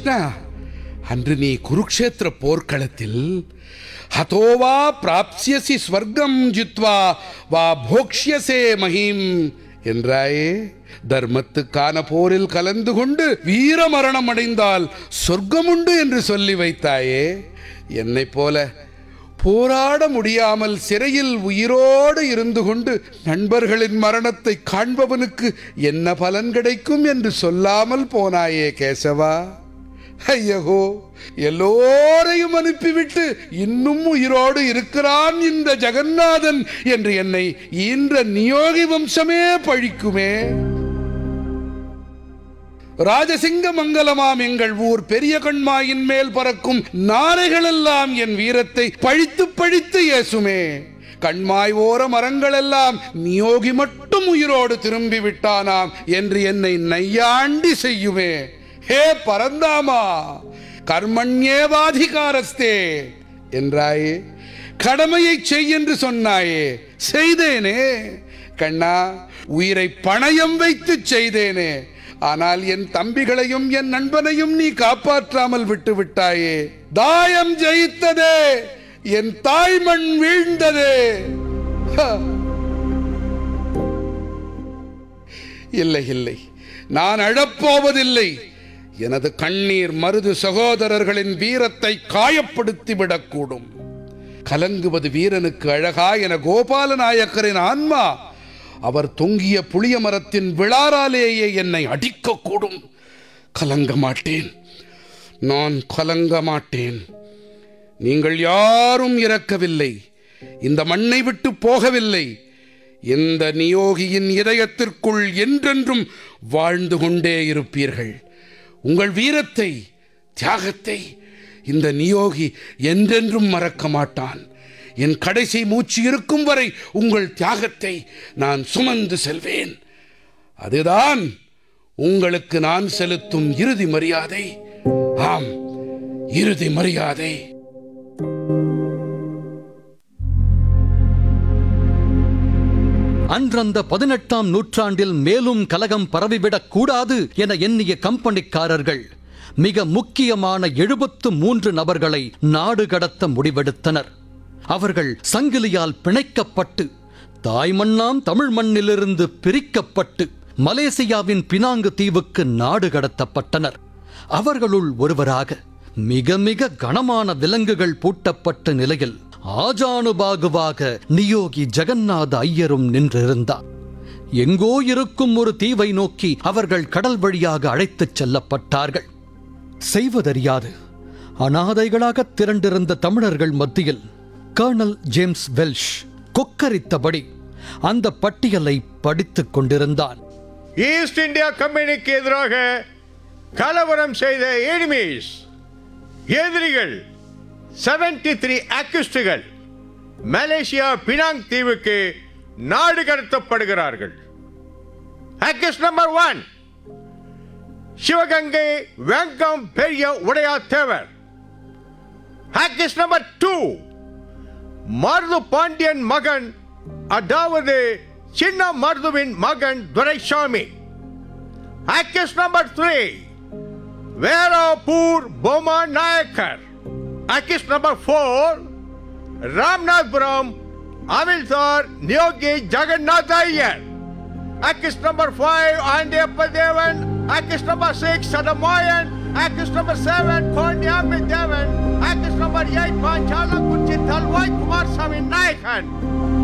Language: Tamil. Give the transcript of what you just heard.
கிருஷ்ணா அன்று நீ குருக்ஷேத்திர போர்க்களத்தில் ஹதோவா பிராப்சியசி ஸ்வர்க்கம் ஜித்வா வா போக்ஷ்யசே மகிம் என்றாயே தர்மத்துக்கான போரில் கலந்து கொண்டு வீர மரணம் அடைந்தால் சொர்க்கமுண்டு என்று சொல்லி வைத்தாயே என்னைப் போல போராட முடியாமல் சிறையில் உயிரோடு இருந்து கொண்டு நண்பர்களின் மரணத்தை காண்பவனுக்கு என்ன பலன் கிடைக்கும் என்று சொல்லாமல் போனாயே கேசவா ஐயகோ எல்லோரையும் அனுப்பிவிட்டு இன்னும் உயிரோடு இருக்கிறான் இந்த ஜெகநாதன் என்று என்னை ஈன்ற நியோகி வம்சமே பழிக்குமே ராஜசிங்க மங்கலமாம் எங்கள் ஊர் பெரிய கண்மாயின் மேல் பறக்கும் நாரைகளெல்லாம் என் வீரத்தை பழித்து பழித்து ஏசுமே கண்மாய் ஓர மரங்களெல்லாம் நியோகி மட்டும் உயிரோடு திரும்பி விட்டானாம் என்று என்னை நையாண்டி செய்யுமே ஹே பரந்தாமா கர்மண்யேவாதிகாரஸ்தே என்றாயே கடமையை செய் என்று சொன்னாயே செய்தேனே கண்ணா உயிரை பணயம் வைத்து செய்தேனே ஆனால் என் தம்பிகளையும் என் நண்பனையும் நீ காப்பாற்றாமல் விட்டு விட்டாயே தாயம் ஜெயித்ததே என் தாய்மண் வீழ்ந்ததே ஹ! இல்லை இல்லை நான் அழப்போவதில்லை எனது கண்ணீர் மருது சகோதரர்களின் வீரத்தை காயப்படுத்தி விடக்கூடும் கலங்குவது வீரனுக்கு அழகா என கோபால நாயக்கரின் ஆன்மா அவர் தொங்கிய புளிய மரத்தின் விழாராலேயே என்னை அடிக்கக்கூடும் கலங்க மாட்டேன் நான் கலங்க மாட்டேன் நீங்கள் யாரும் இறக்கவில்லை இந்த மண்ணை விட்டு போகவில்லை இந்த நியோகியின் இதயத்திற்குள் என்றென்றும் வாழ்ந்து கொண்டே இருப்பீர்கள் உங்கள் வீரத்தை தியாகத்தை இந்த நியோகி என்றென்றும் மறக்க மாட்டான் என் கடைசி மூச்சு இருக்கும் வரை உங்கள் தியாகத்தை நான் சுமந்து செல்வேன் அதுதான் உங்களுக்கு நான் செலுத்தும் இறுதி மரியாதை ஆம் இறுதி மரியாதை அன்றந்த பதினெட்டாம் நூற்றாண்டில் மேலும் கலகம் பரவிவிடக் கூடாது என எண்ணிய கம்பெனிக்காரர்கள் மிக முக்கியமான எழுபத்து மூன்று நபர்களை நாடு கடத்த முடிவெடுத்தனர் அவர்கள் சங்கிலியால் பிணைக்கப்பட்டு தாய்மண்ணாம் தமிழ் மண்ணிலிருந்து பிரிக்கப்பட்டு மலேசியாவின் பினாங்கு தீவுக்கு நாடு கடத்தப்பட்டனர் அவர்களுள் ஒருவராக மிக மிக கனமான விலங்குகள் பூட்டப்பட்ட நிலையில் ஆஜானுபாகுவாக நியோகி ஜெகநாத ஐயரும் நின்றிருந்தார் எங்கோ இருக்கும் ஒரு தீவை நோக்கி அவர்கள் கடல் வழியாக அழைத்துச் செல்லப்பட்டார்கள் செய்வதறியாது அனாதைகளாக திரண்டிருந்த தமிழர்கள் மத்தியில் கர்னல் ஜேம்ஸ் வெல்ஷ் கொக்கரித்தபடி அந்த பட்டியலை படித்துக் கொண்டிருந்தான் ஈஸ்ட் இந்தியா கம்பெனிக்கு எதிராக கலவரம் செய்த எனிமீஸ் எதிரிகள் 73 த்ரீ அக்யூஸ்டுகள் மலேசியா பினாங் தீவுக்கு நாடு கடத்தப்படுகிறார்கள் accused number one Sivaganga Vengam Periya Udaya Thevar accused number two Marudhu Pandiyan மகன் அதாவது சின்ன மருதுவின் மகன் Duraisamy accused number three Verappur Bomma Nayakkar accused number four Ramnathpuram அமில்தார் Niyogi Jagannath Iyer accused number five Andiyappa Devan accused number six Sathamayan accused number seven Kondiyami Devan accused number eight பாஞ்சால குச்சி தல்வாய் குமாரசாமி நாயக்கன்